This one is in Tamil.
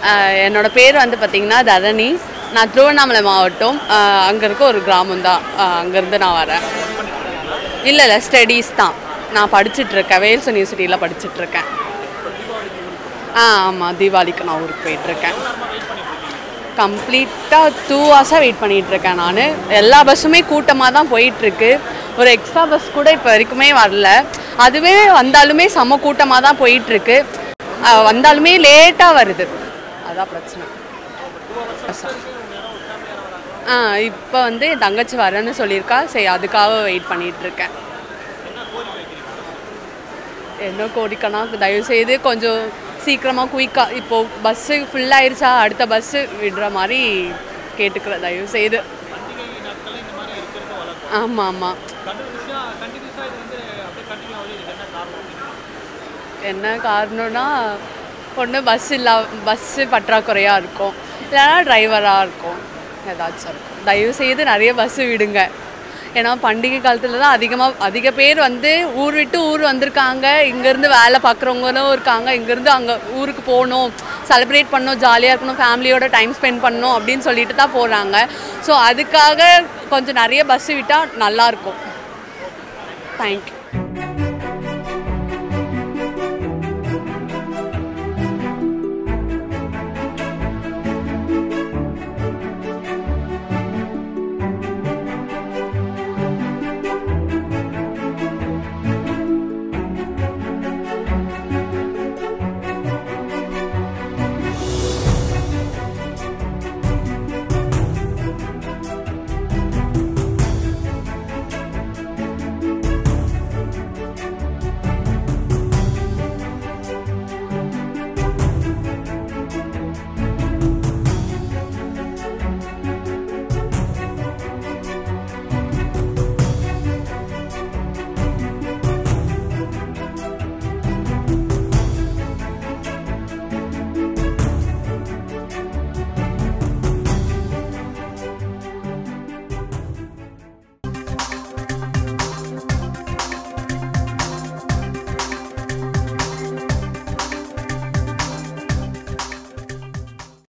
ஆஹ் என்னோட பேர் வந்து பார்த்திங்கன்னா தரணி நான் திருவண்ணாமலை மாவட்டம் அங்கே இருக்க ஒரு கிராமம் தான் அங்கேருந்து நான் வரேன் இல்லை இல்லை ஸ்டடீஸ் தான் நான் படிச்சுட்ருக்கேன் வேல்ஸ் யூனிவர்சிட்டியில் படிச்சுட்ருக்கேன் ஆ ஆமாம் தீபாவளிக்கு நான் ஊருக்கு போயிட்டுருக்கேன் கம்ப்ளீட்டாக டூ ஹவர்ஸாக வெயிட் பண்ணிகிட்ருக்கேன் நான் எல்லா பஸ்ஸுமே கூட்டமாக தான் போயிட்டுருக்கு ஒரு எக்ஸ்ட்ரா பஸ் கூட இப்போ வரைக்குமே வரல அதுவே வந்தாலுமே செம கூட்டமாக தான் போயிட்டுருக்கு வந்தாலுமே லேட்டாக வருது அதான் பிரச்சனை ஆ இப்போ வந்து என் தங்கச்சி வரேன்னு சொல்லியிருக்கா சரி அதுக்காக வெயிட் பண்ணிகிட்ருக்கேன் என்ன கோரிக்கைனா தயவுசெய்து கொஞ்சம் சீக்கிரமாக குயிக்காக இப்போது பஸ்ஸு ஃபுல்லாகிருச்சா அடுத்த பஸ்ஸு விடுற மாதிரி கேட்டுக்கிறேன் தயவுசெய்து ஆமாம் ஆமாம் என்ன காரணம்னா ஒன்று பஸ் இல்லா பஸ்ஸு பற்றாக்குறையாக இருக்கும் இல்லைன்னா டிரைவராக இருக்கும் ஏதாச்சும் இருக்கும் தயவுசெய்து நிறைய பஸ்ஸு விடுங்க ஏன்னா பண்டிகை காலத்தில் தான் அதிகமாக அதிக பேர் வந்து ஊர் விட்டு ஊர் வந்திருக்காங்க இங்கேருந்து வேலை பார்க்குறவங்களும் இருக்காங்க இங்கேருந்து அங்கே ஊருக்கு போகணும் செலிப்ரேட் பண்ணணும் ஜாலியாக இருக்கணும் ஃபேமிலியோட டைம் ஸ்பெண்ட் பண்ணணும் அப்படின்னு சொல்லிட்டு தான் போகிறாங்க ஸோ அதுக்காக கொஞ்சம் நிறைய பஸ்ஸு விட்டால் நல்லாயிருக்கும் தேங்க்யூ